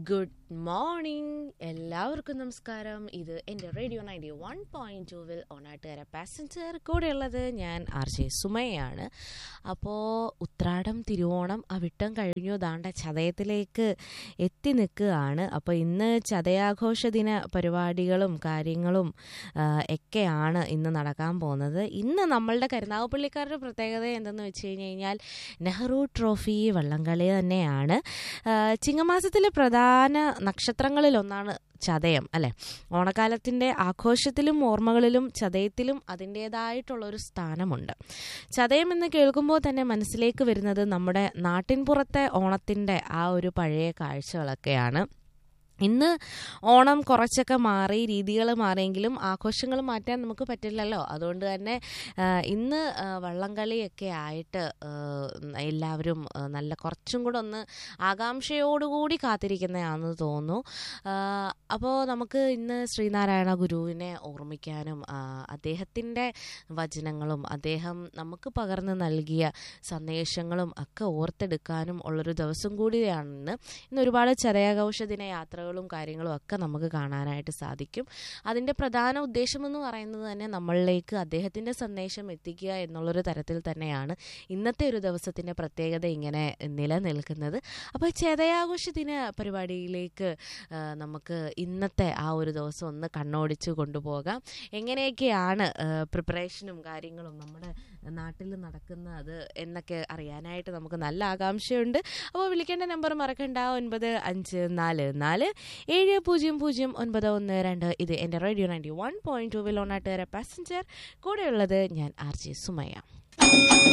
good morning എല്ലാവർക്കും നമസ്കാരം ഇത് എൻ്റെ റേഡിയോ നയൻറ്റി വൺ പോയിൻറ്റ് ടൂവിൽ ഓണാട്ടുകാര പാസഞ്ചർ കൂടെയുള്ളത് ഞാൻ ആർ ജെ സുമയാണ് അപ്പോൾ ഉത്രാടം തിരുവോണം അവിട്ടം കഴിഞ്ഞു ദാണ്ട ചതയത്തിലേക്ക് എത്തി നിൽക്കുകയാണ് അപ്പോൾ ഇന്ന് ചതയാഘോഷ ദിന പരിപാടികളും കാര്യങ്ങളും ആ, ഒക്കെയാണ് ഇന്ന് നടക്കാൻ പോകുന്നത് ഇന്ന് നമ്മളുടെ കരുനാഗപ്പള്ളിക്കാരുടെ പ്രത്യേകത എന്തെന്ന് വെച്ച് കഴിഞ്ഞ് കഴിഞ്ഞാൽ നെഹ്റു ട്രോഫി വള്ളംകളി തന്നെയാണ് ആ, ചിങ്ങമാസത്തിലെ പ്രധാന നക്ഷത്രങ്ങളിലൊന്നാണ് ചതയം അല്ലെ ഓണക്കാലത്തിൻ്റെ ആഘോഷത്തിലും ഓർമ്മകളിലും ചതയത്തിലും അതിൻ്റേതായിട്ടുള്ളൊരു സ്ഥാനമുണ്ട് ചതയം എന്ന് കേൾക്കുമ്പോൾ തന്നെ മനസ്സിലേക്ക് വരുന്നത് നമ്മുടെ നാട്ടിൻപുറത്തെ ഓണത്തിൻ്റെ ആ ഒരു പഴയ കാഴ്ചകളൊക്കെയാണ് ഇന്ന് ഓണം കുറച്ചൊക്കെ മാറി രീതികൾ മാറിയെങ്കിലും ആഘോഷങ്ങൾ മാറ്റാൻ നമുക്ക് പറ്റില്ലല്ലോ അതുകൊണ്ട് തന്നെ ആ, ഇന്ന് ആ, വള്ളംകളിയൊക്കെ ആയിട്ട് ആ, എല്ലാവരും ആ, നല്ല കുറച്ചും കൂടെ ഒന്ന് ആകാംക്ഷയോടുകൂടി കാത്തിരിക്കുന്നതാണെന്ന് തോന്നുന്നു അപ്പോൾ നമുക്ക് ഇന്ന് ശ്രീനാരായണ ഗുരുവിനെ ഓർമ്മിക്കാനും ആ, അദ്ദേഹത്തിൻ്റെ വചനങ്ങളും അദ്ദേഹം നമുക്ക് പകർന്നു നൽകിയ സന്ദേശങ്ങളും ഒക്കെ ഓർത്തെടുക്കാനും ഉള്ളൊരു ദിവസം കൂടിയാണ് ഇന്ന് ഇന്ന് ഒരുപാട് ചതയാഘോഷ ദിന യാത്രകളും കാര്യങ്ങളും ഒക്കെ നമുക്ക് കാണാനായിട്ട് സാധിക്കും അതിൻ്റെ പ്രധാന ഉദ്ദേശമെന്ന് പറയുന്നത് തന്നെ നമ്മളിലേക്ക് അദ്ദേഹത്തിൻ്റെ സന്ദേശം എത്തിക്കുക എന്നുള്ളൊരു തരത്തിൽ തന്നെയാണ് ഇന്നത്തെ ഒരു ദിവസത്തിൻ്റെ പ്രത്യേകത ഇങ്ങനെ നിലനിൽക്കുന്നത് അപ്പോൾ ചതയാഘോഷ ദിന പരിപാടിയിലേക്ക് ആ, നമുക്ക് ഇന്നത്തെ ആ ഒരു ദിവസം ഒന്ന് കണ്ണോടിച്ച് കൊണ്ടുപോകാം എങ്ങനെയൊക്കെയാണ് പ്രിപ്പറേഷനും കാര്യങ്ങളും നമ്മുടെ നാട്ടിൽ നടക്കുന്നത് എന്നൊക്കെ അറിയാനായിട്ട് നമുക്ക് നല്ല ആകാംക്ഷയുണ്ട് അപ്പോൾ വിളിക്കേണ്ട നമ്പർ മറക്കണ്ട ഒൻപത് അഞ്ച് നാല് നാല് ഏഴ് പൂജ്യം പൂജ്യം ഒൻപത് ഒന്ന് രണ്ട് ഇത് എൻ്റെ radio ninety one point two വിൽ ഓണാട്ടുകാര പാസഞ്ചർ കൂടെയുള്ളത് ഞാൻ ആർ ജെ സുമയ്യ